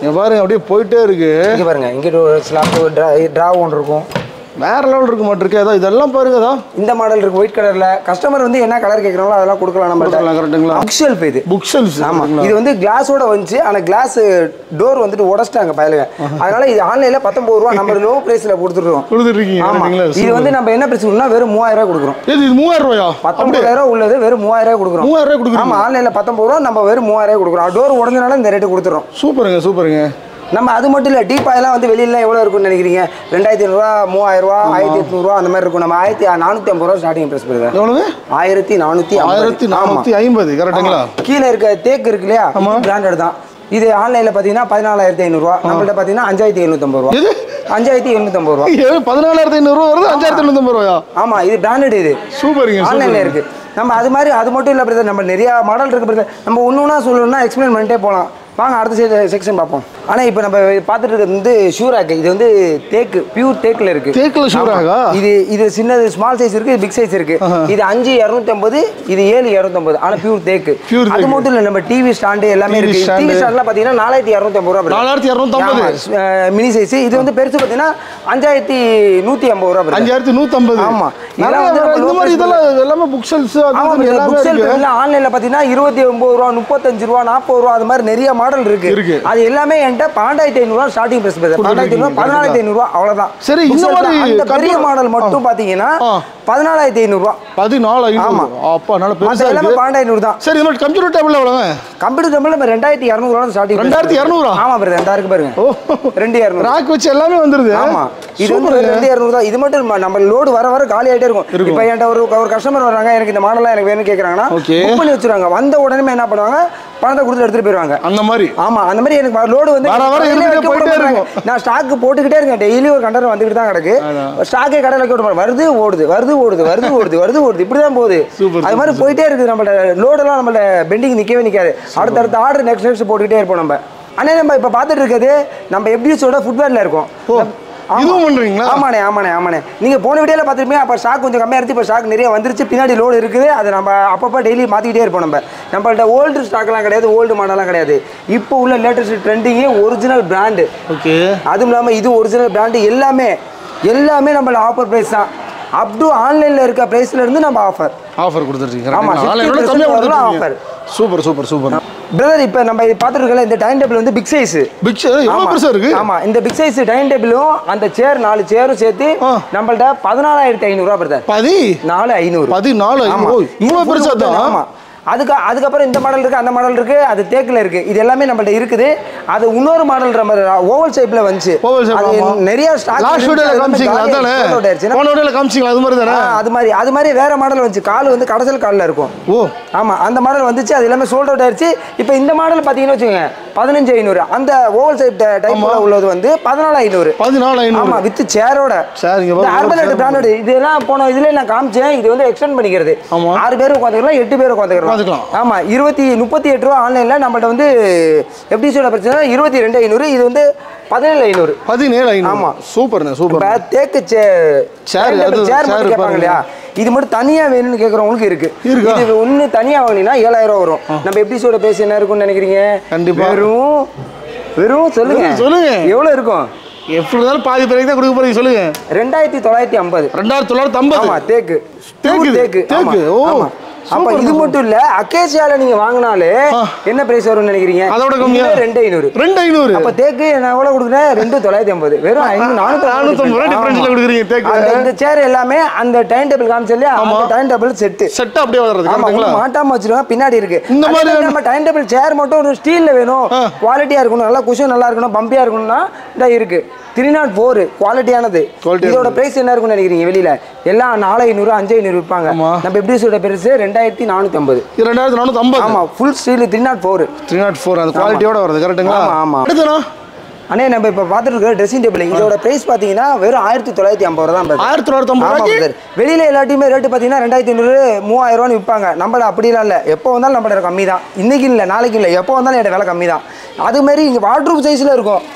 இங்க பாருங்க அப்படியே போயிட்டே இருக்கு இங்கே பாருங்க இங்கே ஒரு ஸ்லாப் ட்ரா ட்ரா ஒன்று இருக்கும் வேற லெவல் இருக்க மாட்டிருக்கு ஏதோ இதெல்லாம் பாருங்க அதோ இந்த மாடல் இருக்கு ஒயிட் கலர்ல கஸ்டமர் வந்து என்ன கலர் கேட்குறாங்களோ அதெல்லாம் கொடுக்கலாம் நம்ம கொடுக்கலாம், கரெக்ட்டுங்களா? புக் ஷெல்ஃப் இது புக் ஷெல்ஃப்ஸ் ஆமா இது வந்து கிளாஸோட வந்துச்சு ஆனா கிளாஸ் டோர் வந்துட்டு உடச்சிட்டாங்க பயலுங்க அதனால இது ஆன்லைன்ல பத்தொன்பது ரூபா நம்ம லோ பிரைஸ்ல கொடுத்துருவோம் கொடுத்துட்டு இருக்கீங்க ஆமா கரெக்ட்டுங்களா? இது Super. வந்து நம்ம என்ன பிரச்சனைனா வெறும் மூவாயிரம் ரூபாய் கொடுக்குறோம் ஏது இது மூவாயிரம் ரூபாயா பத்தொன்பதாயிரம் உள்ளது வெறும் மூவாயிரம் ரூபாய் கொடுக்குறோம் மூவாயிரம் ரூபாய் கொடுக்குறீங்க ஆமா ஆன்லைன்ல பத்தொன்பது ரூபா நம்ம வெறும் மூவாயிரம் ரூபாய் கொடுக்குறோம் டோர் உடஞ்சனால இந்த ரேட்டு கொடுத்துறோம் சூப்பருங்க சூப்பருங்க நம்ம அது மட்டும் இல்லை டீப்பாயெல்லாம் வந்து வெளியில எவ்வளோ இருக்கும்னு நினைக்கிறீங்க ரெண்டாயிரத்தி ஐநூறுரூவா மூவாயிரம் ரூபா ஆயிரத்தி எட்நூறுவா அந்த மாதிரி இருக்கும் நம்ம ஆயிரத்தி நானூற்றி ஐம்பது ரூபா ஸ்டார்டிங் ப்ரைஸ் வருது எவ்வளவு ஆயிரத்தி நானூற்றி ஆயிரத்தி நானூத்தி ஐம்பது கரெக்ட்டுங்களா கீழே இருக்க தேக்கு இருக்கு இல்லையா பிராண்டட் தான் இது ஆன்லைனில் பார்த்தீங்கன்னா பதினாலாயிரத்தி ஐநூறுரூவா நம்மள்ட்ட பார்த்தீங்கன்னா அஞ்சாயிரத்தி எழுநூத்தம்பது ரூபா எது அஞ்சாயிரத்தி எழுநூத்தம்பது ரூபா ஏழு பதினாலாயிரத்தி ஐநூறுரூவா வருது அஞ்சாயிரத்தி எழுநூத்தம்பது ரூபாயா ஆமாம் இது பிராண்டட் இது சூப்பருங்க ஆன்லைனில் சூப்பர் இருக்கு நம்ம அது மாதிரி அது மட்டும் இல்லை பிரதர் நம்ம நிறைய மாடல் இருக்கு பிரதர் நம்ம ஒன்று ஒன்றா சொல்லணும்னா எக்ஸ்பிளைன் பண்ணிட்டே போகலாம் வாங்க அடுத்த செக்ஷன் பார்ப்போம் ஆனால் இப்போ நம்ம பார்த்துட்டு இருக்கிறது வந்து ஷூராக்கு இது வந்து தேக்கு பியூர் தேக்கில் இருக்கு தேக்குல ஷூராகா? ஆமா. இது இது சின்னது ஸ்மால் சைஸ் இருக்கு பிக் சைஸ் இருக்கு இது அஞ்சு இரநூத்தம்பது இது ஏழு இரநூத்தம்பது ஆனால் பியூர் தேக்கு Pure அது தேக்கு. மட்டும் இல்லை நம்ம டிவி ஸ்டாண்டு எல்லாமே TV இருக்கு stand. டிவி ஸ்டாண்ட்லாம் பார்த்தீங்கன்னா நாலாயிரத்தி இரநூத்தம்பது ரூபா brother. நாலாயிரத்தி இரநூத்தம்பது ஆமா, மினி சைஸ் இது வந்து பெருசு பார்த்தீங்கன்னா அஞ்சாயிரத்தி நூற்றி ஐம்பது ரூபா brother. அஞ்சாயிரத்தி நூத்தம்பது ஆமா. நிறைய இதெல்லாம் வந்து வேற நம்ம இந்த low மாதிரி price இதெல்லாம் எல்லாமே புக் ஷெல்ஃப்ஸ் ஆமா அது இது எல்லாமே இருக்கு ஆன்லைன்ல பாத்தீங்கன்னா இருபத்தி ஒன்பது ரூபா முப்பத்தஞ்சு ரூபா நாற்பது ரூபா அது மாதிரி நிறைய மாடல் இருக்கு இருக்கு. அது எல்லாமே என்கிட்ட பன்னெண்டாயிரத்தி ஐநூறுவா ஸ்டார்டிங் பிரைஸ் பன்னெண்டாயிரத்தி ஐநூறு பதினாலாயிரத்தி ஐநூறுவா அவ்வளவுதான் சரி, இந்த Book மாதிரி shelf அந்த பெரிய கண்டிப்பா- மாடல் மட்டும் பாத்தீங்கன்னா ஆ. பதினாலாயிரத்தி ஐநூறுவா பதினாலு ஆமா. ஐநூறு அப்பா நல்ல மற்ற பெருசா எல்லாமே இருக்கு பன்னெண்டு ஐநூறு தான் சரி இந்த மாதிரி கம்ப்யூட்டர் டேபிள் எவ்வளோங்க கம்ப்யூட்டர் டேபிள் நம்ம ரெண்டாயிரத்தி இரநூறுவா ஸ்டார்டிங் 2200 ஆமா பிரதர் ரெண்டா இருக்கு பாருங்க ஓ ரெண்டு இரநூறு ராக் வச்சு எல்லாமே வந்துருது ஆமா இது வந்து சூப்பருங்க. ரெண்டு இரநூறு தான் இது மட்டும் இல்ல, நம்ம லோடு வர வர காலி ஆயிட்டே இருக்கும் இப்போ என்கிட்ட ஒரு ஒரு கஸ்டமர் வராங்க எனக்கு இந்த மாடலாம் எனக்கு வேணும்னு கேட்குறாங்கன்னா Okay. புக் பண்ணி வச்சிருவாங்க வந்த உடனே என்ன பண்ணுவாங்க பணத்தை கொடுத்து எடுத்துட்டு போயிருவாங்க அந்த மாதிரி ஆமா அந்த மாதிரி எனக்கு லோடு வந்து வர வர கடையிலே இருந்துட்டே வைக்க விட போயிட்டே மாட்டாங்க. இருக்கும். நான் ஸ்டாக் போட்டுக்கிட்டே இருக்கேன் டெய்லி ஒரு கண்டர் வந்துகிட்டு தான் கிடக்கு ஸ்டாக்கே கடையில் வைக்க விட மாட்டேன். வருது ஓடுது வருது ஓடுது வருது ஓடுது வருது ஓடுது இப்படி தான் போகுது Super, அது மாதிரி போயிட்டே இருக்குது நம்மளோட லோடெல்லாம் நம்மள பெண்டிங் நிற்கவே நிற்காது அடுத்தடுத்த ஆர்டர் நெக்ஸ்ட் நெக்ஸ்ட் போட்டுக்கிட்டே இருப்போம் நம்ம அண்ணே நம்ம இப்போ பார்த்துட்டு இருக்கிறது நம்ம எப்படியோட ஃபுட்வேரில் இருக்கோம் ஓ ஆமா. இதுவும் பண்றீங்களா ஆமாண்ணே ஆமாண்ணே ஆமாண்ணே நீங்க போன வீடியோல பார்த்துருப்பீங்க அப்போ ஸ்டாக் கொஞ்சம் கம்மியாக இருந்துச்சு இப்போ ஸ்டாக் நிறைய வந்துருச்சு பின்னாடி லோடு இருக்குது அதை நம்ம அப்பப்போ டெய்லி மாற்றிக்கிட்டே இருப்போம் நம்ம நம்மள்ட்ட ஓல்டு ஸ்டாக்லாம் கிடையாது ஓல்டு மாடலாம் கிடையாது இப்போ உள்ள லேட்டஸ்ட் ட்ரெண்டிங்கே ஒரிஜினல் பிராண்டு ஓகே அதுவும் இல்லாமல் இது ஒரிஜினல் பிராண்டு எல்லாமே எல்லாமே நம்மள ஆஃபர் ப்ரைஸ் தான் அப் டு ஆன்லைனில் இருக்க ப்ரைஸ்ல இருந்து நம்ம ஆஃபர் ஆஃபர் கொடுத்துருக்கீங்க ஆமா, கரெக்ட்டுங்களா? ஆன்லைனோட 50% கம்மியா வரலாம் கொடுத்துருக்கீங்க சூப்பர் சூப்பர் சூப்பர் பிரதர் இப்போ நம்ம இது பார்த்துருக்கல இந்த டைம் டேபிள் வந்து பிக் சைஸ் பிக் எவ்வளோ பெருசா இருக்கு ஆமா இந்த பிக் சைஸ் டைம் டேபிளும் அந்த சேர் நாலு சேரும் சேர்த்து ஆ. நம்மள்ட்ட பதினாலாயிரத்தி ஐநூறுரூவா பிரதர் பதி நாலு ஐநூறு பதினாலு ஆமா. ஐநூறு இவ்வளோ இது பெருசா full தான் wood, ஆமா அதுக்கு அதுக்கப்புறம் இந்த மாடல் இருக்கு அந்த மாடல் இருக்கு அது தேக்கில் இருக்கு இது எல்லாமே நம்மள்ட்ட இருக்குது அது இன்னொரு மாடல் நம்ம ஓவல் ஷேப்ல வந்துச்சு Oval shape, அது ஆமா. நிறைய ஸ்டாக் லாஸ்ட் வீடியோல காமிச்சிங்களா அதானே போன வீடியோல காமிச்சிங்களா அது மாதிரி தானே அது மாதிரி அது மாதிரி வேற மாடல் வந்துச்சு கால் வந்து கடைசல் காலில் இருக்கும் ஓ ஆமா அந்த மாடல் வந்துச்சு அது எல்லாமே சோல்ட் அவுட் ஆயிருச்சு இப்போ இந்த மாடல் பார்த்தீங்கன்னு வச்சுக்கோங்க பதினஞ்சு ஐநூறு அந்த ஓவல் ஷேப் டைப்ல உள்ளது வந்து பதினாலு ஐநூறு பதினாலு ஆமா ஐநூறு வித் சேரோட சரி, இங்க இந்த பாருங்க, அர்பலைட் chair பிராண்டட் இதெல்லாம் போன இதுல நான் காமிச்சேன் இது வந்து எக்ஸ்டெண்ட் பண்ணிக்கிறது ஆமா. ஆறு பேர் உட்காந்துக்கலாம் எட்டு பேர் உட்காந்துக்கலாம் உட்காந்துக்கலாம். ஆமா இருபத்தி முப்பத்தி எட்டு ரூபா ஆன்லைன்ல நம்மள்ட்ட வந்து எப்படி சொல்ல பிரச்சனை இருபத்தி ரெண்டு ஐநூறு இது வந்து பதினேழு ஐநூறு பதினேழு ஐநூறு ஆமா. சூப்பர்ண்ணே சூப்பர் இப்ப தேக்கு Chair, அது சேர் chair மட்டும் கேட்பாங்க பாருங்க. இல்லையா இது மட்டும் தனியா வேணும்னு கேட்கறவங்களுக்கு இருக்கு இருக்கா? இது ஒண்ணு தனியா வாங்கினீங்கன்னா ஏழாயிரம் ரூபா வரும் நம்ம எபிசோட பேசி என்ன இருக்கும்னு நினைக்கிறீங்க கண்டிப்பா. வெறும் வெறும் சொல்லுங்க வெறும் சொல்லுங்க. எவ்வளவு இருக்கும் எப்படி இருந்தாலும் பாதி பேருக்கு தான் கொடுக்க போறீங்க சொல்லுங்க ரெண்டாயிரத்தி தொள்ளாயிரத்தி ஐம்பது ரெண்டாயிரத்தி தொள்ளாயிரத்தி ஐம்பது ஆமா தேக்கு தேக்கு Pure இது. தேக்கு ஆமா, தேக்கு, ஓ. ஆமா. அப்ப சூப்பர், இது சூப்பர். மட்டும் இல்ல அக்கேசியால நீங்க வாங்கினாலே ஆ. என்ன பிரைஸ் வரும்னு நினைக்கிறீங்க அதோட கம்மியா? இதுவே ரெண்டு ஐநூறு ரெண்டு ஐநூறு அப்ப தேக்கு நான் எவ்வளவு கொடுக்குறேன் ரெண்டு தொள்ளாயிரத்தி ஐம்பது வெறும் ஐநூறு நானூத்தி நானூத்தம்பது ரூபா difference ல கொடுக்குறீங்க தேக்கு. அந்த இந்த சேர் எல்லாமே அந்த டைம் டேபிள் காமிச்சு இல்லையா அந்த டைம் டேபிள் செட்டு செட்டா அப்படியே வர்றது ஆமா கரெக்ட்டுங்களா ஒண்ணும் மாட்டாம வச்சிருக்காங்க பின்னாடி இருக்கு இந்த அதே மாதிரி மாதிரி நம்ம டைம் டேபிள் சேர் மட்டும் ஒரு ஸ்டீல்ல வேணும் ஆ. குவாலிட்டியா இருக்கணும் நல்லா குஷன் நல்லா இருக்கணும் பம்பியா இருக்கணும்னா இந்த இருக்கு த்ரீ நாட் ஃபோர் குவாலிட்டியானது Quality இதோட பிரைஸ் என்ன இருக்கும்னு நினைக்கிறீங்க வெளியில எல்லாம் நாலு ஐநூறு அஞ்சு ஐநூறு விற்பாங்க ஆமா. நம்ம எப்படி சொல்ற பெருசு ரெண்டாயிரத்தி நானூத்தி ஐம்பது இது ரெண்டாயிரத்தி நானூத்தி ஐம்பது ஆமா full steel three nought four three nought four அந்த குவாலிட்டியோட வருது கரெக்ட்டுங்களா ஆமா, ஆமா. அடுத்துண்ணா அண்ணே நம்ம இப்போ பார்த்துட்டு இருக்கிற ட்ரெஸ்ஸிங் டேபிள் இதோட பிரைஸ் பார்த்தீங்கன்னா வெறும் ஆயிரத்தி தொள்ளாயிரத்தி ஐம்பது ரூபா தான் brother. ஆயிரத்தி தொள்ளாயிரத்தி ஐம்பது ஆமா ரூபாய்க்கு brother. வெளியில எல்லாத்தையுமே ரேட்டு பார்த்தீங்கன்னா ரெண்டாயிரத்தி ஐநூறு மூவாயிரம் ரூபான்னு விற்பாங்க நம்மள அப்படிலாம் இல்லை எப்போ வந்தாலும் நம்மளோட கம்மி தான் இன்னைக்கு இல்லை நாளைக்கு இல்லை எப்போ வந்தாலும் என்னோட விலை கம்மி தான் அது மாதிரி இங்கே வாட்ரூப் சைஸில் இருக்கும்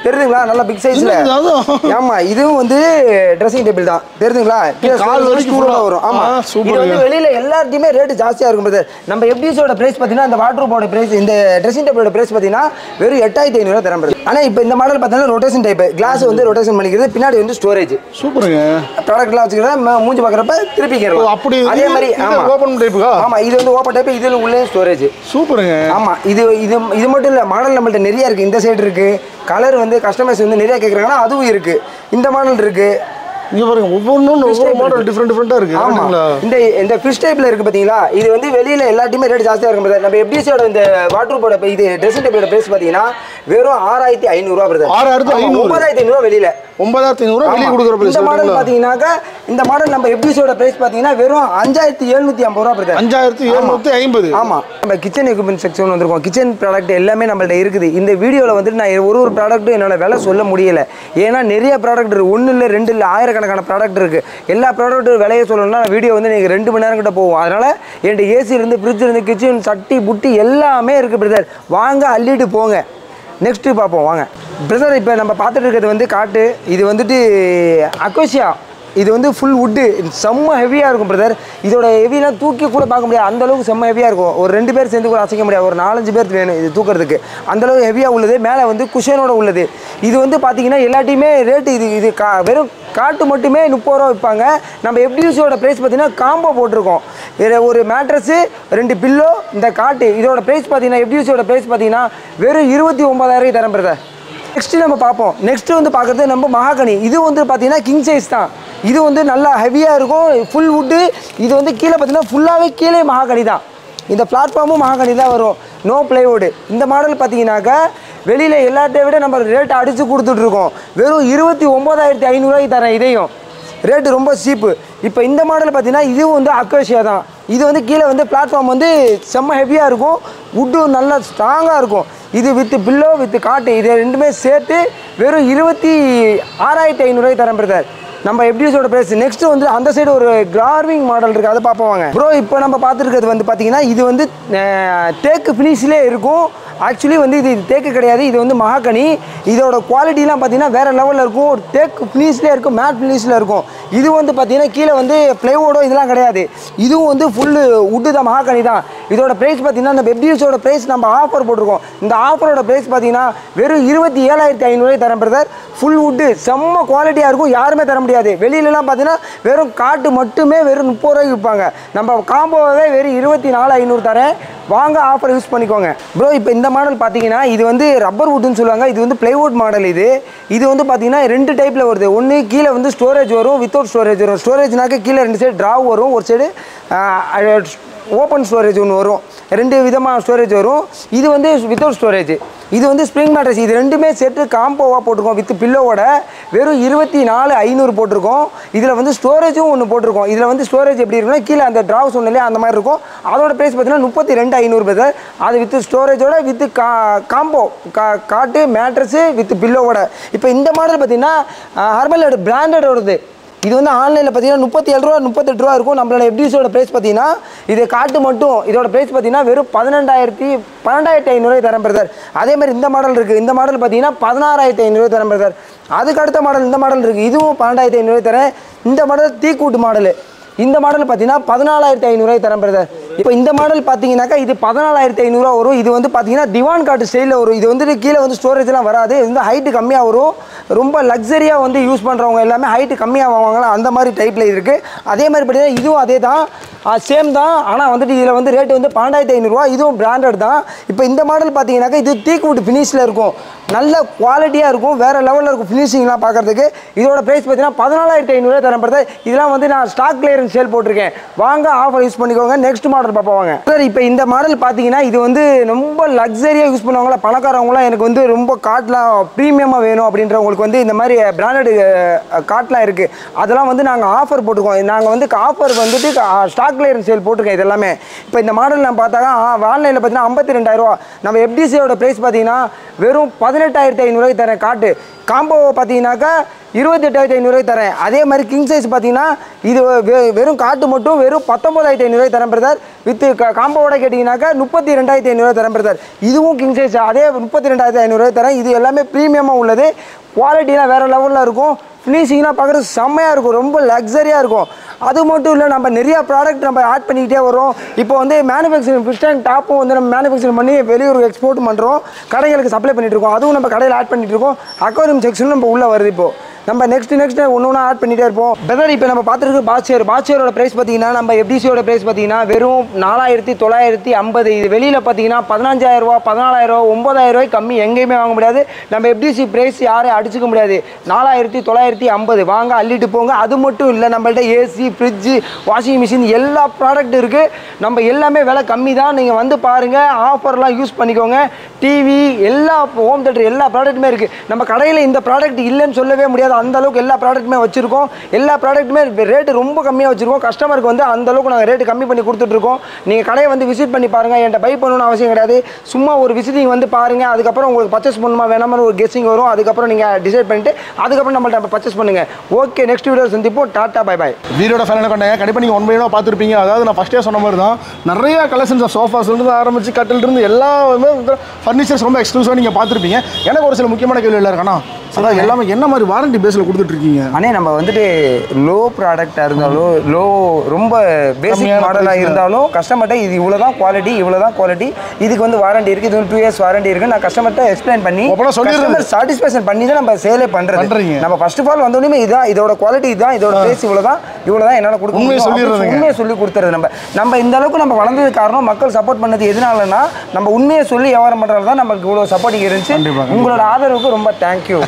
தெரியுதுங்களா நல்லா பிக் சைஸ்ல இது அதுவும். ஆமா இதுவும் வந்து ட்ரெஸ்ஸிங் டேபிள் தான் தெரியுதுங்களா கீழே கால் storage வரைக்கும் stool full ஆ. வரும் ஆமா ஆ, super இது வந்து ங்க. வெளியில எல்லாத்தையுமே ரேட் ஜாஸ்தியா இருக்கும் brother. நம்ம எஃப்டிஸோட பிரைஸ் பாத்தீங்கன்னா இந்த வாட்ரூபோட பிரைஸ் இந்த ட்ரெஸ்ஸிங் டேபிளோட பிரைஸ் பாத்தீங்கன்னா வெறும் எட்டாயிரத்தி ஐநூறு தரம் brother. ஆனா இப்போ இந்த மாடல் பார்த்தீங்கன்னா ரொட்டேஷன் டைப் கிளாஸ் வந்து ரொட்டேஷன் பண்ணிக்கிறது பின்னாடி வந்து ஸ்டோரேஜ் சூப்பருங்க ப்ராடக்ட்லாம் வச்சுக்கிறேன் மூஞ்சி பார்க்குறப்ப திருப்பி ஓ, கேட்கலாம் அப்படி அதே மாதிரி ஆமா ஓப்பன் டைப்புக்கா ஆமா இது வந்து ஓப்பன் டைப் இதுல உள்ளே ஸ்டோரேஜ் சூப்பருங்க ஆமா இது இது இது மட்டும் இல்ல மாடல் நம்மள்ட்ட நிறைய இருக்கு இந்த சைடு இருக்கு கலர் வந்து கஸ்டமர்ஸ் வந்து நிறைய கேக்குறாங்கன்னா அதுவும் இருக்கு இந்த மாடல் இருக்கு இங்க பாருங்க ஒவ்வொன்றும் ஒவ்வொரு மாடல் டிஃப்ரெண்ட் டிஃப்ரெண்டா இருக்கு ஆமா கரெக்ட்டுங்களா? இந்த இந்த ஃபிஷ் டைப்ல இருக்கு பாத்தீங்களா இது வந்து வெளியில எல்லாத்தையுமே ரேட் ஜாஸ்தியா இருக்கும் brother. நம்ம எப்டிசியோட இந்த வாட்டர் போட இது ட்ரெஸ்ஸிங் டேபிளோட பிரைஸ் பாத்தீங்கன்னா வெறும் ஆறாயிரத்தி ஐநூறுரூவா பிரதர் 6,500. ஒன்பதாயிரத்தி ஐநூறுவா வெளியில ஒன்பதாயிரத்தி ஐநூறு வெளியே ஆமா. கொடுக்குற பிரைஸ் இந்த மாடல் பாத்தீங்கன்னாக்கா இந்த மாடல் நம்ம எப்டிசியோட பிரைஸ் பாத்தீங்கன்னா வெறும் அஞ்சாயிரத்தி எழுநூத்தி ஐம்பது ரூபா பிரதர் அஞ்சாயிரத்தி எழுநூத்தி ஐம்பது ஆமா நம்ம கிச்சன் எக்யூப்மெண்ட் செக்ஷன் வந்திருக்கோம் கிச்சன் ப்ராடக்ட் எல்லாமே நம்மள்ட்ட இருக்குது இந்த வீடியோவில் வந்துட்டு நான் ஒரு ஒரு ப்ராடக்ட்டும் என்னால் விலை சொல்ல முடியல ஏன்னா நிறைய ப்ராடக்ட் இருக்கு ஒன்று இல்லை ரெண்டு இல்லை ஆயிரக்கணக்கான ப்ராடக்ட் இருக்கு எல்லா ப்ராடக்ட்டும் விலையை சொல்லணும்னா வீடியோ வந்து நீங்கள் ரெண்டு மணி நேரம் கிட்ட போகும் அதனால என்கிட்ட ஏசி இருந்து ஃப்ரிட்ஜ் இருந்து கிச்சன் சட்டி புட்டி எல்லாமே இருக்கு பிரதர் வாங்க அள்ளிட்டு போங்க நெக்ஸ்ட்டு பார்ப்போம் வாங்க பிரதர் இப்போ நம்ம பார்த்துட்டு இருக்கிறது வந்து காட்டு இது வந்துட்டு அக்கோசியா இது வந்து ஃபுல் வுட்டு செம்ம ஹெவியாக இருக்கும் பிரதர் இதோட ஹெவிலாம் தூக்கி கூட பார்க்க முடியாது அந்த அளவுக்கு செம்ம ஹெவியாக இருக்கும் ஒரு ரெண்டு பேர் சேர்ந்து கூட அசைக்க முடியாது ஒரு நாலஞ்சு பேர் வேணும் இது தூக்கிறதுக்கு அந்த அளவுக்கு ஹெவியாக உள்ளது மேலே வந்து குஷனோட உள்ளது இது வந்து பார்த்தீங்கன்னா எல்லாத்தையுமே ரேட்டு இது இது கா வெறும் காட்டு மட்டுமே முப்பது ரூபா விற்பாங்க நம்ம எஃப்டியூசியோட ப்ரைஸ் பார்த்தீங்கன்னா காம்போ போட்டிருக்கோம் இதில் ஒரு மேட்ரஸு ரெண்டு பில்லோ இந்த காட்டு இதோட ப்ரைஸ் பார்த்தீங்கன்னா எஃப்டியூசியோட ப்ரைஸ் பார்த்தீங்கன்னா வெறும் இருபத்தி ஒன்பதாயிரம் தரம் பிரதர் நெக்ஸ்ட் நம்ம பார்ப்போம் நெக்ஸ்ட் வந்து பார்க்குறது நம்ம மகாகனி இது வந்து பார்த்தீங்கன்னா கிங் சைஸ் தான் இது வந்து நல்லா ஹெவியாக இருக்கும் ஃபுல் வுட்டு இது வந்து கீழே பார்த்தீங்கன்னா ஃபுல்லாகவே கீழே மகாகனி தான் இந்த பிளாட்ஃபார்மும் மகாகனி தான் வரும் நோ பிளைவுட் இந்த மாடல் பார்த்தீங்கன்னாக்கா வெளியில் எல்லாத்தையும் விட நம்ம ரேட் அடித்து கொடுத்துட்ருக்கோம் வெறும் இருபத்தி ஒம்பதாயிரத்தி ஐநூறுரூவாய்க்கு தரேன் இதையும் ரேட்டு ரொம்ப சீப்பு இப்போ இந்த மாடல் பார்த்தீங்கன்னா இதுவும் வந்து அக்கோஷியா தான் இது வந்து கீழே வந்து பிளாட்ஃபார்ம் வந்து செம்ம ஹெவியாக இருக்கும் வுட்டும் நல்லா ஸ்ட்ராங்காக இருக்கும் இது வித்து பில்லோ வித்து காட்டு இது ரெண்டுமே சேர்த்து வெறும் இருபத்தி ஆறாயிரத்தி ஐநூறுரூவாய்க்கு தரேன் பிரதர் நம்ம எப்டிஸோட ப்ரைஸ் நெக்ஸ்ட் வந்து அந்த சைடு ஒரு கிரார்விங் மாடல் இருக்குது அதை பார்ப்போம் வாங்க ப்ரோ இப்போ நம்ம பார்த்துருக்கிறது வந்து பார்த்தீங்கன்னா இது வந்து அஹ், தேக்கு ஃபினிஷ்லேயே இருக்கும் ஆக்சுவலி வந்து இது தேக்கு கிடையாது இது வந்து மகாகனி இதோட குவாலிட்டிலாம் பார்த்தீங்கன்னா வேறு லெவலில் இருக்கும் ஒரு தேக்கு ஃபினிஷ்லேயே இருக்கும் மேட் ஃபினிஷில் இருக்கும் இது வந்து பார்த்தீங்கன்னா கீழே வந்து ப்ளைவுடோ இதெல்லாம் கிடையாது இதுவும் வந்து ஃபுல்லு உட்டு தான் மகாகனி தான் இதோட ப்ரைஸ் பார்த்தீங்கன்னா இந்த வெப்டியூஸோட ப்ரைஸ் நம்ம ஆஃபர் போட்டிருக்கோம் இந்த ஆஃபரோட ப்ரைஸ் பார்த்தீங்கன்னா வெறும் இருபத்தி ஏழாயிரத்தி ஐநூறுவாய் தரேன் பிரதர் ஃபுல் வுட்டு செம்ம குவாலிட்டியாக இருக்கும் யாருமே தர முடியாது வெளியிலலாம் பார்த்தீங்கன்னா வெறும் காட்டு மட்டுமே வெறும் முப்பது ரூபாய்க்கு விற்பாங்க நம்ம காம்போவே வெறும் இருபத்தி நாலு ஐநூறு தரேன் வாங்க ஆஃபர் யூஸ் பண்ணிக்கோங்க ப்ரோ இப்போ இந்த மாடல் பார்த்தீங்கன்னா இது வந்து ரப்பர் வுட்னு சொல்லுவாங்க இது வந்து பிளைவுட் மாடல் இது இது வந்து பார்த்தீங்கன்னா ரெண்டு டைப்பில் வருது ஒன்று கீழே வந்து ஸ்டோரேஜ் வரும் வித்தவுட் ஸ்டோரேஜ் வரும் ஸ்டோரேஜ்னாக்க கீழே ரெண்டு சைடு ட்ராவ் வரும் ஒரு சைடு ஓப்பன் ஸ்டோரேஜ் ஒன்று வரும் ரெண்டு விதமாக ஸ்டோரேஜ் வரும் இது வந்து வித்தவுட் ஸ்டோரேஜ் இது வந்து ஸ்ப்ரிங் மேட்ரஸ் இது ரெண்டுமே சேர்த்து காம்போவாக போட்டிருக்கோம் வித் பில்லோவோட வெறும் இருபத்தி நாலு ஐநூறு போட்டிருக்கோம் இதில் வந்து ஸ்டோரேஜும் ஒன்று போட்டிருக்கோம் இதில் வந்து ஸ்டோரேஜ் எப்படி இருக்குன்னா கீழே அந்த ட்ராவ் சொன்னாலே அந்த மாதிரி இருக்கும் அதோட ப்ரைஸ் பார்த்தீங்கன்னா முப்பத்தி ரெண்டு ஐநூறு பேர் அது வித் ஸ்டோரேஜோட வித் கா காம்போ கா காட்டு மேட்ரஸு வித் பில்லோவோட இப்போ இந்த மாடல் பார்த்தீங்கன்னா ஹர்பலோட பிராண்டடோடது இது வந்து ஆன்லைனில் பார்த்தீங்கன்னா முப்பத்தி ஏழு ரூபா முப்பத்தெட்டு ரூபா இருக்கும் நம்மளோட எப்டிஸோட ப்ரைஸ் பார்த்தீங்கன்னா இது காட்டு மட்டும் இதோட ப்ரைஸ் பார்த்தீங்கன்னா வெறும் பதினெண்டாயிரத்தி பன்னெண்டாயிரத்தி ஐநூறுவாய் தரம் பிரதர் அதே மாதிரி இந்த மாடல் இருக்குது இந்த மாடல் பார்த்தீங்கன்னா பதினாறாயிரத்தி ஐநூறுவாய் தரம் பிரதர் அதுக்கு அடுத்த மாடல் இந்த மாடல் இருக்குது இதுவும் பன்னெண்டாயிரத்தி ஐநூறுவாய் தரேன் இந்த மாடல் தீக்கூட்டு மாடல் இந்த மாடல் பார்த்தீங்கன்னா பதினாலாயிரத்தி ஐநூறுவாய் தரம் பிரதர் இப்போ இந்த மாடல் பார்த்தீங்கன்னாக்கா இது பதினாலாயிரத்தி ஐநூறுரூவா வரும் இது வந்து பார்த்தீங்கன்னா திவான் காட்டு ஸ்டைலில் வரும் இது வந்துட்டு கீழே வந்து ஸ்டோரேஜ்லாம் வராது இது வந்து ஹைட்டு கம்மியாக வரும் ரொம்ப லக்ஸரியாக வந்து யூஸ் பண்ணுறவங்க எல்லாமே ஹைட்டு கம்மியாக வாங்குவாங்களா அந்த மாதிரி டைப்பில் இருக்குது அதே மாதிரி பார்த்தீங்கன்னா இதுவும் அதே தான் சேம் தான் ஆனால் வந்துட்டு இதில் வந்து ரேட்டு வந்து பன்னெண்டாயிரத்தி ஐநூறுரூவா இதுவும் பிராண்டட் தான் இப்போ இந்த மாடல் பார்த்தீங்கன்னாக்கா இது தீக்குவுட் ஃபினிஷில் இருக்கும் நல்ல குவாலிட்டியாக இருக்கும் வேறு லெவலில் இருக்கும் ஃபினிஷிங்லாம் பார்க்குறதுக்கு இதோட ப்ரைஸ் பார்த்தீங்கன்னா பதினாலாயிரத்தி ஐநூறுவா தரப்படுது இதெல்லாம் வந்து நான் ஸ்டாக் கிளியரன்ஸ் சேல் போட்டிருக்கேன் வாங்க ஆஃபர் யூஸ் பண்ணிக்கோங்க நெக்ஸ்ட் மாடல் பார்ப்போம் வாங்க சார் இப்போ இந்த மாடல் பார்த்தீங்கன்னா இது வந்து ரொம்ப லக்ஸரியாக யூஸ் பண்ணுவாங்களா பணக்காரவங்களாம் எனக்கு வந்து ரொம்ப காட்லாம் ப்ரீமியமாக வேணும் அப்படின்றவங்களுக்கு வந்து இந்த மாதிரி பிராண்டட் காட்லாம் இருக்குது அதெல்லாம் வந்து நாங்கள் ஆஃபர் போட்டிருக்கோம் நாங்கள் வந்து ஆஃபர் வந்துட்டு ஸ்டாக் கிளியரன்ஸ் சேல் போட்டிருக்கேன் இது எல்லாமே இப்போ இந்த மாடல் நான் பார்த்தாக்கா ஆன்லைனில் பார்த்தீங்கன்னா ஐம்பத்தி ரெண்டாயிரரூவா நம்ம எஃப்டிசியோட ப்ரைஸ் பார்த்தீங்கன்னா வெறும் பதினெட்டு பதினெட்டாயிரத்தி ஐநூறுரூவாய்க்கு தரேன் காட்டு காம்போ பார்த்தீங்கன்னாக்கா இருபத்தெட்டாயிரத்தி ஐநூறுரூவாய்க்கு தரேன் அதே மாதிரி கிங் சைஸ் பார்த்தீங்கன்னா இது வெ- வெறும் காட்டு மட்டும் வெறும் பத்தொம்பதாயிரத்தி ஐநூறுரூவாய்க்கு தரேன் பிரதர் வித் காம்போவோட கேட்டிங்கனாக்கா முப்பத்தி ரெண்டாயிரத்தி ஐநூறுரூவா தரேன் பிரதர் இதுவும் கிங் சைஸ் அதே முப்பத்தி ரெண்டாயிரத்தி ஐநூறுரூவாய்க்கு தரேன் இது எல்லாமே ப்ரீமியமாக உள்ளது குவாலிட்டிலாம் வேறு லெவலில் இருக்கும் ஃபினிஷிங்லாம் பார்க்குறது செம்மையாக இருக்கும் ரொம்ப லக்ஸரியாக இருக்கும் அது மட்டும் இல்லை நம்ம நிறைய ப்ராடக்ட் நம்ம ஆட் பண்ணிக்கிட்டே வரோம் இப்போ வந்து மேனுஃபேக்சரிங் பிஸ்டன் டாப்பும் வந்து நம்ம மேனுஃபேக்சரிங் பண்ணி வெளியூருக்கு எக்ஸ்போர்ட் பண்ணுறோம் கடைகளுக்கு சப்ளை பண்ணிட்டு இருக்கோம் அதுவும் நம்ம கடையில் ஆட் பண்ணிட்டு இருக்கோம் அக்வாரியம் செக்ஷனும் நம்ம உள்ளே வருது இப்போ நம்ம நெக்ஸ்ட் நெக்ஸ்ட் ஒன்று ஒன்றா ஆட் பண்ணிட்டே இருப்போம் பெதர் இப்போ நம்ம பார்த்துருக்கு பாச்சேர் பாச்சேரோட ப்ரைஸ் பார்த்தீங்கன்னா நம்ம எஃப்டிசியோட ப்ரைஸ் பார்த்தீங்கன்னா வெறும் நாலாயிரத்தி தொள்ளாயிரத்தி ஐம்பது இது வெளியில் பார்த்தீங்கன்னா பதினஞ்சாயிரம் ரூபா பதினாலாயிரம் ரூபா ஒம்பதாயிரம் ரூபாய் கம்மி எங்கேயுமே வாங்க முடியாது நம்ம எஃப்டிசி ப்ரைஸ் யாரையும் அடிச்சுக்க முடியாது நாலாயிரத்தி தொள்ளாயிரத்தி ஐம்பது வாங்க அள்ளிட்டு போங்க அது மட்டும் இல்லை நம்மள்ட்ட ஏசி ஃப்ரிட்ஜு வாஷிங் மிஷின் எல்லா ப்ராடக்ட் இருக்குது நம்ம எல்லாமே விலை கம்மி தான் நீங்கள் வந்து பாருங்கள் ஆஃபர்லாம் யூஸ் பண்ணிக்கோங்க டிவி எல்லா ஹோம் தேட்டர் எல்லா ப்ராடக்ட்டுமே இருக்குது நம்ம கடையில் இந்த ப்ராடக்ட் இல்லைன்னு சொல்லவே முடியாது அந்த அளவுக்கு எல்லா ப்ராடக்ட்டுமே வச்சுருக்கோம் எல்லா ப்ராடக்ட்டுமே ரேட்டு ரொம்ப கம்மியாக வச்சுருக்கோம் கஸ்டமருக்கு வந்து அந்த அளவுக்கு நாங்கள் ரேட்டு கம்மி பண்ணி கொடுத்துட்ருக்கோம் நீங்கள் கடையை வந்து விசிட் பண்ணி பாருங்கள் என்கிட்ட பை பண்ணணும்னு அவசியம் கிடையாது சும்மா ஒரு விசிட்டிங் வந்து பாருங்கள் அதுக்கப்புறம் உங்களுக்கு பர்ச்சேஸ் பண்ணணுமா வேணாமான்னு ஒரு கெஸ்ஸிங் வரும் அதுக்கப்புறம் நீங்கள் டிசைட் பண்ணிட்டு அதுக்கப்புறம் நம்மள்ட்ட பர்ச்சேஸ் பண்ணுங்கள் ஓகே நெக்ஸ்ட் வீடியோ சந்திப்போம் டாட்டா பை பை வீடியோட ஃபேனில் கொண்டாங்க கண்டிப்பாக நீங்கள் ஒன் பை பார்த்துருப்பீங்க அதாவது நான் ஃபஸ்ட்டே சொன்ன மாதிரி தான் நிறைய கலெக்ஷன்ஸ் ஆஃப் சோஃபாஸ்லேருந்து ஆரம்பிச்சு கட்டிலிருந்து எல்லாமே ஃபர்னிச்சர்ஸ் ரொம்ப எக்ஸ்க்ளூசிவாக நீங்கள் பார்த்துருப்பீங்க எனக்கு ஒரு சில முக்கியமான கேள்வி இல்லை இருக்கணும் அதான் எல்லாமே என்ன மாதிரி வாரண்டி பேஸில் கொடுத்துட்ருக்கீங்க அண்ணே நம்ம வந்துட்டு லோ ப்ராடக்டாக இருந்தாலும் லோ ரொம்ப பேசிக் கம்மியான மாடலாக price ல. இருந்தாலும் கஸ்டமர்கிட்ட இது இவ்வளோ தான் குவாலிட்டி இவ்வளோ தான் குவாலிட்டி இதுக்கு வந்து வாரண்டி இருக்குது இது வந்து டூ இயர்ஸ் வாரண்டி இருக்குது நான் கஸ்டமர்கிட்ட எக்ஸ்பிளைன் பண்ணி அப்பனா சொல்லிடுறது. கஸ்டமர் சாட்டிஸ்ஃபேக்ஷன் பண்ணி தான் நம்ம சேலே பண்ணுறது பண்றீங்க. நம்ம ஃபர்ஸ்ட் ஆஃப் ஆல் வந்தோடனே இதான் இதோட குவாலிட்டி இதுதான் இதோட பிரைஸ் இவ்வளோ தான் இவ்வளோ தான் என்னால் கொடுக்க உண்மையை முடியும் அப்படின்னு சொல்லிடுறதுங்க. உண்மையை சொல்லி கொடுத்துறது நம்ம நம்ம இந்த அளவுக்கு நம்ம வளர்ந்தது காரணம் மக்கள் சப்போர்ட் பண்ணது எதனாலனா நம்ம உண்மையை சொல்லி வியாபாரம் பண்ணுறது தான் நமக்கு இவ்வளோ சப்போர்ட்டிங் இருந்துச்சு கண்டிப்பா, கண்டிப்பா. உங்களோட ஆதரவுக்கு ரொம்ப தேங்க்யூ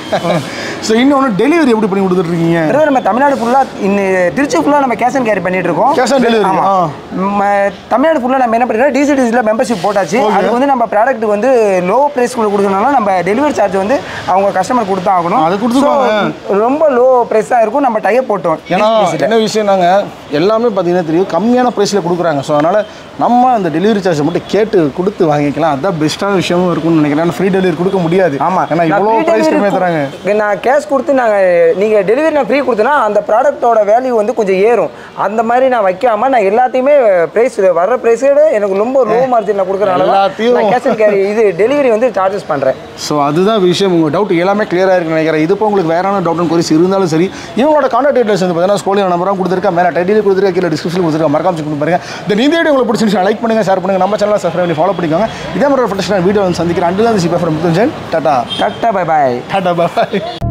ஸோ இன்னொன்று டெலிவரி எப்படி பண்ணி கொடுத்துட்ருக்கீங்க பிரதர் நம்ம தமிழ்நாடு ஃபுல்லாக இந்த திருச்சி ஃபுல்லாக நம்ம கேஷ் அண்ட் கேரி பண்ணிட்டு இருக்கோம் Cash and delivery, ஆமா. ஆ. ம, தமிழ்நாடு ஃபுல்லாக நம்ம என்ன பண்ணிருக்கோம் டிசிடிசியில் மெம்பர்ஷிப் போட்டாச்சு Okay. அதுக்கு வந்து நம்ம ப்ராடக்ட் வந்து லோ ப்ரைஸ்க்குள்ள கொடுக்கறதுனால நம்ம டெலிவரி சார்ஜ் வந்து அவங்க கஸ்டமர் கொடுத்தா ஆகணும் அது கொடுத்துருவாங்க. So, ரொம்ப லோ ப்ரைஸாக இருக்கும் நம்ம டைப் போட்டோம் ஏன்னா DCDC ல. என்ன விஷயம் நாங்கள் எல்லாமே பார்த்தீங்கன்னா தெரியும் கம்மியான ப்ரைஸில் கொடுக்குறாங்க ஸோ அதனால் நம்ம அந்த டெலிவரி சார்ஜை மட்டும் கேட்டு கொடுத்து வாங்கிக்கலாம் அதான் பெஸ்ட்டான விஷயமும் இருக்கும்னு நினைக்கிறேன் ஏன்னா ஃப்ரீ டெலிவரி கொடுக்க முடியாது ஆமா ஏன்னா நான் இவ்வளோ free ப்ரைஸ் delivery கம்மியாக தராங்க கு- நான் கேஷ் கொடுத்து நாங்கள் நீங்கள் டெலிவரி நான் ஃப்ரீ கொடுத்தேன்னா அந்த ப்ராடக்ட்டோட வேல்யூ வந்து கொஞ்சம் ஏறும் அந்த மாதிரி நான் வைக்காம நான் எல்லாத்தையுமே ப்ரைஸ் வர்ற ப்ரைஸோட எனக்கு ரொம்ப லோ மார்ஜினில் கொடுக்குறனால எல்லாத்தையும் நான் கேஷ் அண்ட் கேரி இது டெலிவரி வந்து சார்ஜஸ் பண்ணுறேன் ஸோ அதுதான் விஷயம் உங்கள் டவுட் எல்லாமே கிளியராக இருக்குன்னு நினைக்கிறேன் இது இப்போ உங்களுக்கு வேறான டவுட் கொரிஸ் இருந்தாலும் சரி இவங்களோட கான்டாக்ட் டீட்டெயில்ஸ் வந்து பார்த்தீங்கன்னா ஸ்கூலில் நம்பராக கொடுத்துருக்கேன் மேலே டைட்டில் கொடுத்துருக்கேன் கீழே டிஸ்கிரிப்ஷன் கொடுத்துருக்கேன் மறக்காம செக் பண்ணி பாருங்க தென் இந்த வீடியோ உங்களுக்கு பிடிச்சிருந்துச்சு லைக் பண்ணுங்க ஷேர் பண்ணுங்க நம்ம சேனலை சப்ஸ்கிரைப் பண்ணி ஃபாலோ பண்ணிக்கோங்க இதே மாதிரி ஒரு வீடியோ வந்து சந்திக்கிறேன் அண்டு தான் சிபா from ta ta ta ta bye bye ta ta bye